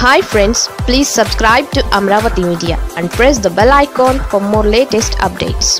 hi friends please subscribe to Amaravati media and press the bell icon for more latest updates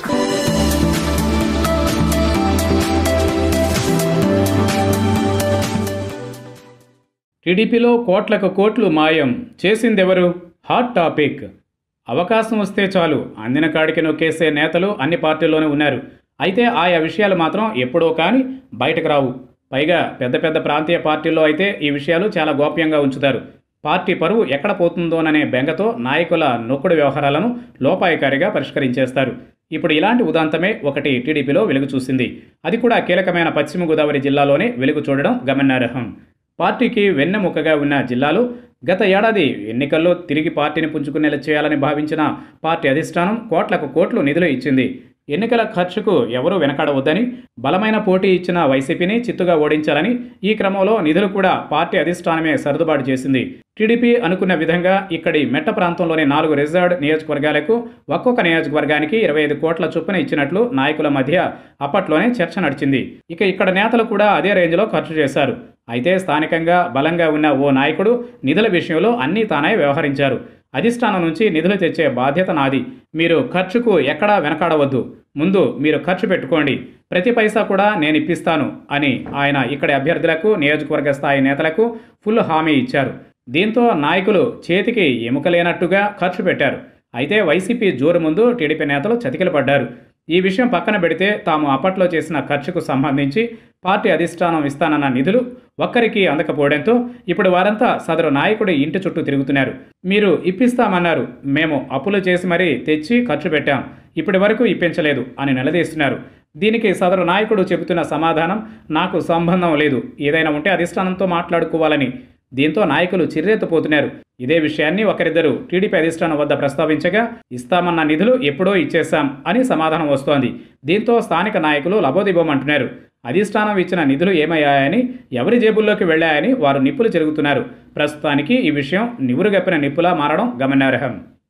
టీడీపీలో కోట్లకు కోట్లు మాయం చేసిందెవరు hot topic అవకాశం వస్తే చాలు అందిన కాడికి నొక్కేసే నేతలు అన్ని పార్టీల్లోనే ఉన్నారు అయితే ఆయా విషయాలు మాత్రం ఎప్పుడో కానీ బయటకు రావు పైగా పెద్ద పెద్ద ప్రాంతీయ పార్టీల్లో అయితే ఈ విషయాలు చాలా గోప్యంగా ఉంచుతారు పార్టీ పరువు ఎక్కడ పోతుందోననే బెంగతో నాయకుల నొక్కుడు వ్యవహారాలను లోపాయకారిగా పరిష్కరించేస్తారు ఇప్పుడు ఇలాంటి ఉదాంతమే ఒకటి టీడీపీలో వెలుగు చూసింది అది కూడా కీలకమైన పశ్చిమ గోదావరి జిల్లాలోనే వెలుగు చూడడం గమనార్హం పార్టీకి వెన్నెముకగా ఉన్న జిల్లాలో గత ఏడాది ఎన్నికల్లో తిరిగి పార్టీని పుంజుకునేలా చేయాలని భావించిన పార్టీ అధిష్టానం కోట్లకు కోట్లు నిధులు ఇచ్చింది ఎన్నికల ఖర్చుకు ఎవరూ వెనకాడవద్దని బలమైన పోటీ ఇచ్చిన వైసీపీని చిత్తుగా ఓడించాలని ఈ క్రమంలో నిధులు కూడా పార్టీ అధిష్టానమే సర్దుబాటు చేసింది టీడీపీ అనుకున్న విధంగా ఇక్కడి మెట్ట ప్రాంతంలోని నాలుగు రిజర్వ్డ్ నియోజకవర్గాలకు ఒక్కొక్క నియోజకవర్గానికి ఇరవై ఐదు కోట్ల చొప్పున ఇచ్చినట్లు నాయకుల మధ్య అప్పట్లోనే చర్చ నడిచింది ఇక ఇక్కడ నేతలు కూడా అదే రేంజ్లో ఖర్చు చేశారు అయితే స్థానికంగా బలంగా ఉన్న ఓ నాయకుడు నిధుల విషయంలో అన్నీ తానే వ్యవహరించారు అధిష్టానం నుంచి నిధులు తెచ్చే బాధ్యత నాది మీరు ఖర్చుకు ఎక్కడా వెనకాడవద్దు ముందు మీరు ఖర్చు పెట్టుకోండి ప్రతి పైసా కూడా నేను ఇప్పిస్తాను అని ఆయన ఇక్కడి అభ్యర్థులకు నియోజకవర్గ స్థాయి నేతలకు ఫుల్ హామీ ఇచ్చారు దీంతో నాయకులు చేతికి ఎముకలేనట్టుగా ఖర్చు పెట్టారు అయితే వైసీపీ జోరు ముందు టీడీపీ నేతలు చతికిల పడ్డారు ఈ విషయం పక్కన పెడితే తాము అప్పట్లో చేసిన ఖర్చుకు సంబంధించి పార్టీ అధిష్టానం ఇస్తానన్న నిధులు ఒక్కరికి అందకపోవడంతో ఇప్పుడు వారంతా సదరు నాయకుడి ఇంటి చుట్టూ తిరుగుతున్నారు మీరు ఇప్పిస్తామన్నారు మేము అప్పులు చేసి మరీ తెచ్చి ఖర్చు పెట్టాం ఇప్పటి వరకు ఇప్పించలేదు అని నిలదీస్తున్నారు దీనికి సదరు నాయకుడు చెబుతున్న సమాధానం నాకు సంబంధం లేదు ఏదైనా ఉంటే అధిష్టానంతో మాట్లాడుకోవాలని దీంతో నాయకులు చిర్రెత్తుపోతున్నారు ఇదే విషయాన్ని ఒకరిద్దరు టీడీపీ అధిష్టానం వద్ద ప్రస్తావించగా ఇస్తామన్న నిధులు ఎప్పుడో ఇచ్చేశాం అని సమాధానం వస్తోంది దీంతో స్థానిక నాయకులు లబోదిబోమంటున్నారు అధిష్టానం ఇచ్చిన నిధులు ఏమయ్యాయని ఎవరి జేబుల్లోకి వెళ్ళాయని వారు నిప్పులు చెరుగుతున్నారు ప్రస్తుతానికి ఈ విషయం నివురుగప్పిన నిప్పులా మారడం గమనార్హం